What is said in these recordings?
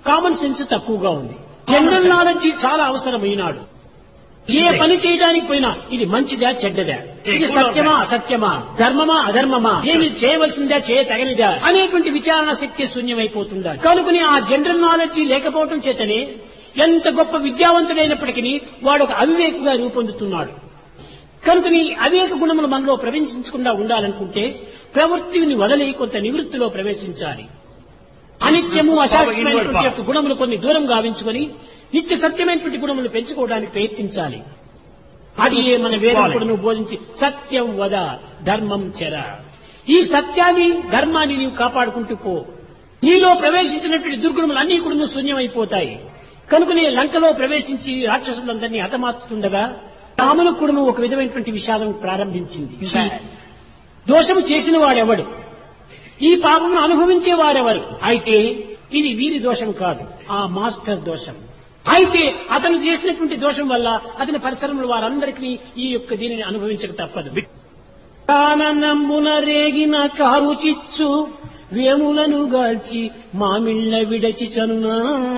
Common sense తక్కువగా ఉంది general knowledge చాలా అవసరం ఈనాడు ఏ పని చేయడానికి పోయినా ఇది మంచిదా చెడ్డదా ఇది సత్యమా అసత్యమా ధర్మమా అధర్మమా ఏమి చేయవలసిందా చేయతగనిదా అనేటువంటి విచారణ శక్తి శూన్యమైపోతుందా కనుకని ఆ జనరల్ నాలెడ్జ్ లేకపోవటం చేతనే ఎంత గొప్ప విద్యావంతుడైనప్పటికీ వాడు ఒక అవివేకుగా రూపొందుతున్నాడు కనుకని అవివేక గుణములు మనలో ప్రవేశించకుండా ఉండాలనుకుంటే ప్రవృత్తిని వదిలి కొంత నివృత్తిలో ప్రవేశించాలి అనిత్యము అశాశ్వతమైనటువంటి యొక్క గుణములు కొన్ని దూరం గావించుకొని నిత్య సత్యమైనటువంటి గుణములు పెంచుకోవడానికి ప్రయత్నించాలి అది ఏ మన వేదకుడును బోధించి సత్యం వద ధర్మం చెర ఈ సత్యాన్ని ధర్మాన్ని నీవు కాపాడుకుంటూ పో నీలో ప్రవేశించినటువంటి దుర్గుణములు అన్ని కూడా శూన్యమైపోతాయి కనుకనే లంకలో ప్రవేశించి రాక్షసులందరినీ హతమార్చుతుండగా రాముల కుడుము ఒక విధమైనటువంటి విషాదం ప్రారంభించింది దోషము చేసిన వాడెవడు ఈ పాపమును అనుభవించే వారెవరు అయితే ఇది వీరి దోషం కాదు ఆ మాస్టర్ దోషం అయితే అతను చేసినటువంటి దోషం వల్ల అతని పరిసరములు వారందరికీ ఈ యొక్క దీనిని అనుభవించక తప్పదు కాననమ్మున రేగిన కారు చిచ్చు వేములను గాల్చి మామిళ్ళ విడచి చనునా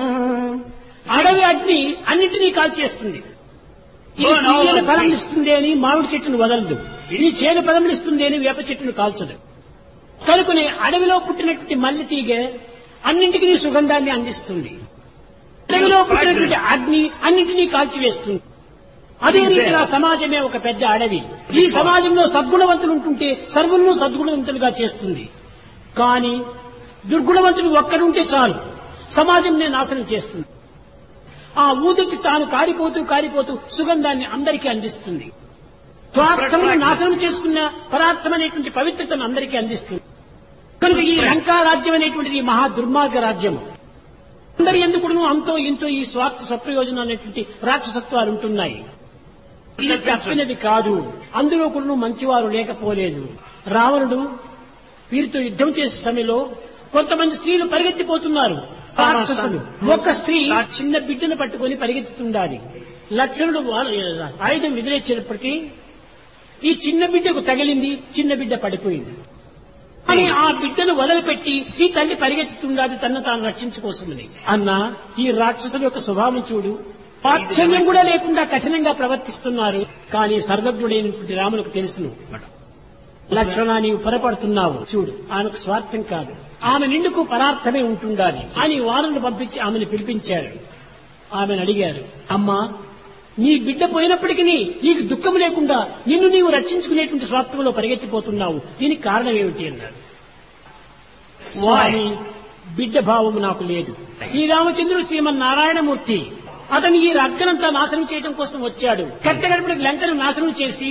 అడవి అగ్ని అన్నింటినీ కాల్చేస్తుంది ఇది Burn all తీయని the ఫలం trees. ఇస్తుంది అని మామిడి చెట్టును వదలదు ఇది చేను ఫలం ఇస్తుంది అని వేప చెట్టును కాల్చదు కనుకనే అడవిలో పుట్టినటువంటి మల్లె తీగ అన్నింటికి సుగంధాన్ని అందిస్తుంది అడవిలో పుట్టినటువంటి అగ్ని అన్నింటినీ కాల్చివేస్తుంది అదే రీతిగా సమాజమే ఒక పెద్ద అడవి ఈ సమాజంలో సద్గుణవంతులు ఉంటుంటే సర్వులను సద్గుణవంతులుగా చేస్తుంది కానీ దుర్గుణవంతుడు ఒక్కడుంటే చాలు సమాజంనే నాశనం చేస్తుంది ఆ ఊదుకి తాను కారిపోతూ కారిపోతూ సుగంధాన్ని అందరికీ అందిస్తుంది స్వార్థమును నాశనం చేసుకున్న పరార్థమైనటువంటి పవిత్రతను అందరికీ అందిస్తుంది కనుక ఈ లంకా రాజ్యం అనేటువంటిది మహా దుర్మార్గ రాజ్యము అందరి ఎందుకు అంతో ఇంతో ఈ స్వార్థ స్వప్రయోజనం అనేటువంటి రాక్షసత్వాలు ఉంటున్నాయి ఇది తప్పినది కాదు అందులో కూడా మంచివారు లేకపోలేదు రావణుడు వీరితో యుద్ధం చేసే సమయంలో కొంతమంది స్త్రీలు పరిగెత్తిపోతున్నారు రాక్షసులు ఒక స్త్రీ చిన్న బిడ్డను పట్టుకొని పరిగెత్తుతుండాలి లక్షణుడు వాళ్ళ ఆయుధం విదిలేచేటప్పటికీ ఈ చిన్న బిడ్డకు తగిలింది చిన్న బిడ్డ పడిపోయింది అని ఆ బిడ్డను వదిలిపెట్టి ఈ తల్లి పరిగెత్తుతుండాలి తన్ను తాను రక్షించుకోసమని అన్న ఈ రాక్షసుల యొక్క స్వభావం చూడు వాత్సల్యం కూడా లేకుండా కఠినంగా ప్రవర్తిస్తున్నారు కానీ సర్వజ్ఞుడైనటువంటి రాములకు తెలుసును లక్షణ నీవు పొరపడుతున్నావు చూడు ఆమెకు స్వార్థం కాదు ఆమె నిండుకు పరార్థమే ఉంటుండాలి అని వారును పంపించి ఆమెను పిలిపించారు ఆమెను అడిగారు అమ్మా నీ బిడ్డ పోయినప్పటికీ నీకు దుఃఖం లేకుండా నిన్ను నీవు రక్షించుకునేటువంటి స్వార్థంలో పరిగెత్తిపోతున్నావు దీనికి కారణం ఏమిటి అన్నాడు స్వామి బిడ్డ భావము నాకు లేదు శ్రీరామచంద్రుడు శ్రీమన్నారాయణమూర్తి అతను ఈ రగ్గనంతా నాశనం చేయడం కోసం వచ్చాడు కట్టగడపడికి లంకను నాశనం చేసి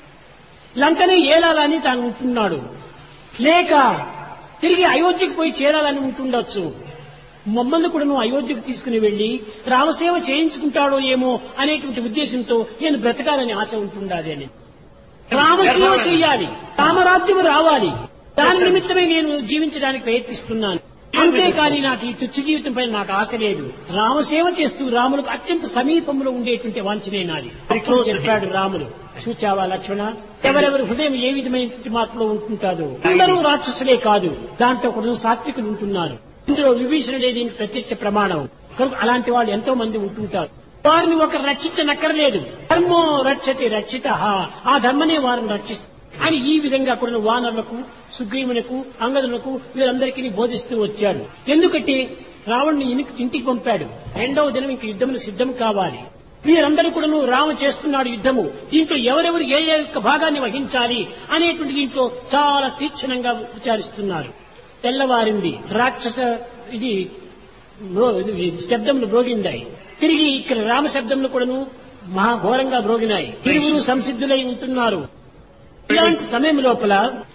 లంకనే ఏలాలని తాను ఉంటున్నాడు లేక తిరిగి అయోధ్యకు పోయి చేరాలని ఉంటుండొచ్చు మమ్మల్ని కూడా నువ్వు అయోధ్యకు తీసుకుని వెళ్లి రామసేవ చేయించుకుంటాడో ఏమో అనేటువంటి ఉద్దేశంతో నేను బ్రతకాలని ఆశ ఉంటుండాలి అని రామసేవ చెయ్యాలి రామరాజ్యము రావాలి దాని నిమిత్తమే నేను జీవించడానికి ప్రయత్నిస్తున్నాను అంతేకాని నాకు ఈ తుచ్చ జీవితం పైన నాకు ఆశ లేదు రామసేవ చేస్తూ రాములకు అత్యంత సమీపంలో ఉండేటువంటి వాంఛనే నాది అప్పుడు చెప్పాడు రాములు చూచావా లక్ష్మణ ఎవరెవరి హృదయం ఏ విధమైన మార్పులో ఉంటుంటాదో అందరూ రాక్షసులే కాదు దాంట్లో కూడా సాత్వికులు ఉంటున్నారు ఇందులో విభీషణుడే దీనికి ప్రత్యక్ష ప్రమాణం కనుక అలాంటి వాళ్ళు ఎంతో మంది ఉంటుంటారు వారిని ఒకరు రక్షించనక్కర్లేదు ధర్మో రక్షతి రక్షిత ఆ ధర్మనే వారిని రక్షిస్తుంది అని ఈ విధంగా కూడా వానరులకు సుగ్రీవునకు అంగదులకు వీరందరికీ బోధిస్తూ వచ్చాడు ఎందుకంటే రావణ్ణి ఇనికి- ఇంటికి పంపాడు రెండవ దినం ఇంక యుద్ధములకు సిద్ధం కావాలి వీరందరూ కూడాను రామ చేస్తున్నాడు యుద్ధము దీంట్లో ఎవరెవరు ఏ ఏ యొక్క భాగాన్ని వహించాలి అనేటువంటి దీంట్లో చాలా తీక్షణంగా విచారిస్తున్నారు తెల్లవారింది రాక్షస ఇది మ్రో- ఇది శబ్దములు మ్రోగిందాయి తిరిగి ఇక్కడ రామ శబ్దములు కూడాను మహాఘోరంగా మ్రోగినాయి ఇరువురు సంసిద్ధులై ఉంటున్నారు ఇలాంటి సమయం లోపల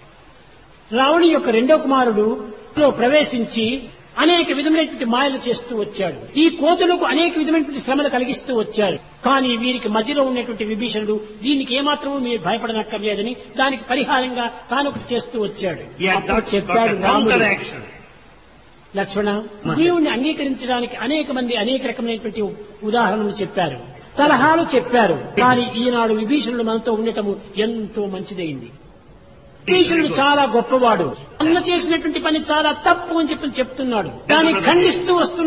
రావణి యొక్క రెండో కుమారుడు లో ప్రవేశించి అనేక విధమైనటువంటి మాయలు చేస్తూ వచ్చాడు ఈ కోతులకు అనేక విధమైనటువంటి శ్రమలు కలిగిస్తూ వచ్చాడు కానీ వీరికి మధ్యలో ఉన్నటువంటి విభీషణుడు దీనికి ఏమాత్రమూ మీరు భయపడనక్కర్లేదని దానికి పరిహారంగా తాను ఒకటి చేస్తూ వచ్చాడు He had అప్పుడు got, got చెప్పాడు a రాముడు counteraction. లక్ష్మణ దేవుణ్ణి అంగీకరించడానికి అనేక మంది అనేక రకమైనటువంటి ఉదాహరణలు చెప్పారు సలహాలు చెప్పారు కానీ ఈనాడు విభీషణుడు మనతో ఉండటము ఎంతో మంచిదైంది విభీషణుడు చాలా గొప్పవాడు అన్న చేసినటువంటి పని చాలా తప్పు అని చెప్పి చెప్తున్నాడు దాన్ని ఖండిస్తూ వస్తున్నాడు